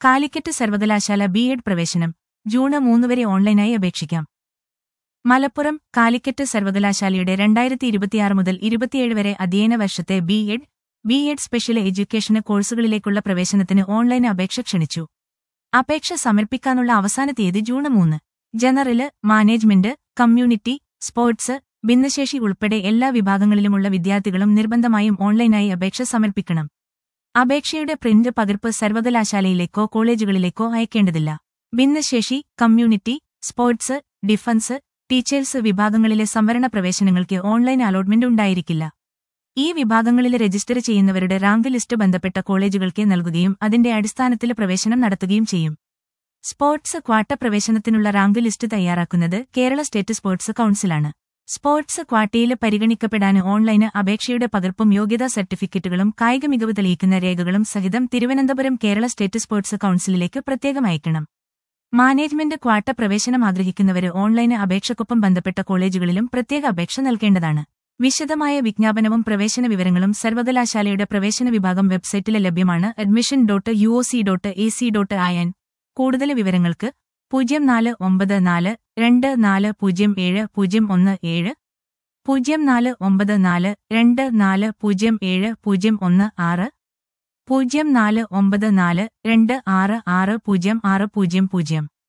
കാലിക്കറ്റ് സർവകലാശാല B Ed പ്രവേശനം June മൂന്ന് വരെ ഓൺലൈനായി അപേക്ഷിക്കാം മലപ്പുറം കാലിക്കറ്റ് സർവകലാശാലയുടെ രണ്ടായിരത്തി ഇരുപത്തിയാറ് മുതൽ ഇരുപത്തിയേഴ് വരെ അധ്യയന വർഷത്തെ B Ed B Ed special എഡ്യൂക്കേഷന് കോഴ്സുകളിലേക്കുള്ള പ്രവേശനത്തിന് ഓൺലൈൻ അപേക്ഷ ക്ഷണിച്ചു അപേക്ഷ സമർപ്പിക്കാനുള്ള അവസാന തീയതി ജൂൺ മൂന്ന് ജനറല് മാനേജ്മെന്റ് കമ്മ്യൂണിറ്റി സ്പോർട്സ് ഭിന്നശേഷി ഉൾപ്പെടെ എല്ലാ വിഭാഗങ്ങളിലുമുള്ള വിദ്യാർത്ഥികളും നിർബന്ധമായും ഓൺലൈനായി അപേക്ഷ സമർപ്പിക്കണം അപേക്ഷയുടെ പ്രിന്റ് പകർപ്പ് സർവകലാശാലയിലേക്കോ കോളേജുകളിലേക്കോ അയക്കേണ്ടതില്ല ഭിന്നശേഷി കമ്മ്യൂണിറ്റി സ്പോർട്സ് ഡിഫൻസ് ടീച്ചേഴ്സ് വിഭാഗങ്ങളിലെ സംവരണ പ്രവേശനങ്ങൾക്ക് ഓൺലൈൻ അലോട്ട്മെന്റ് ഉണ്ടായിരിക്കില്ല ഈ വിഭാഗങ്ങളിൽ രജിസ്റ്റർ ചെയ്യുന്നവരുടെ റാങ്ക് ലിസ്റ്റ് ബന്ധപ്പെട്ട കോളേജുകൾക്ക് നൽകുകയും അതിന്റെ അടിസ്ഥാനത്തിൽ പ്രവേശനം നടത്തുകയും ചെയ്യും സ്പോർട്സ് ക്വാട്ട പ്രവേശനത്തിനുള്ള റാങ്ക് ലിസ്റ്റ് തയ്യാറാക്കുന്നത് കേരള സ്റ്റേറ്റ് സ്പോർട്സ് കൌൺസിലാണ് സ്പോർട്സ് ക്വാട്ടയിൽ പരിഗണിക്കപ്പെടാൻ ഓൺലൈന് അപേക്ഷയുടെ പകർപ്പും യോഗ്യതാ സർട്ടിഫിക്കറ്റുകളും കായിക മികവ് തെളിയിക്കുന്ന രേഖകളും സഹിതം തിരുവനന്തപുരം കേരള സ്റ്റേറ്റ് സ്പോർട്സ് കൌൺസിലിലേക്ക് പ്രത്യേകം അയക്കണം മാനേജ്മെന്റ് ക്വാട്ട പ്രവേശനം ആഗ്രഹിക്കുന്നവര് ഓൺലൈന് അപേക്ഷക്കൊപ്പം ബന്ധപ്പെട്ട കോളേജുകളിലും പ്രത്യേക അപേക്ഷ നൽകേണ്ടതാണ് വിശദമായ വിജ്ഞാപനവും പ്രവേശന വിവരങ്ങളും സർവകലാശാലയുടെ പ്രവേശന വിഭാഗം വെബ്സൈറ്റിൽ ലഭ്യമാണ് admission dot U O C dot A C dot I N കൂടുതൽ വിവരങ്ങൾക്ക് പൂജ്യം നാല് ഒമ്പത് നാല് രണ്ട് നാല് പൂജ്യം ഏഴ് പൂജ്യം ഒന്ന് ഏഴ് പൂജ്യം നാല് ഒമ്പത് നാല് രണ്ട് നാല് പൂജ്യം ഏഴ് പൂജ്യം ഒന്ന് ആറ് പൂജ്യം നാല് ഒമ്പത് നാല് രണ്ട് ആറ് ആറ് പൂജ്യം ആറ് പൂജ്യം പൂജ്യം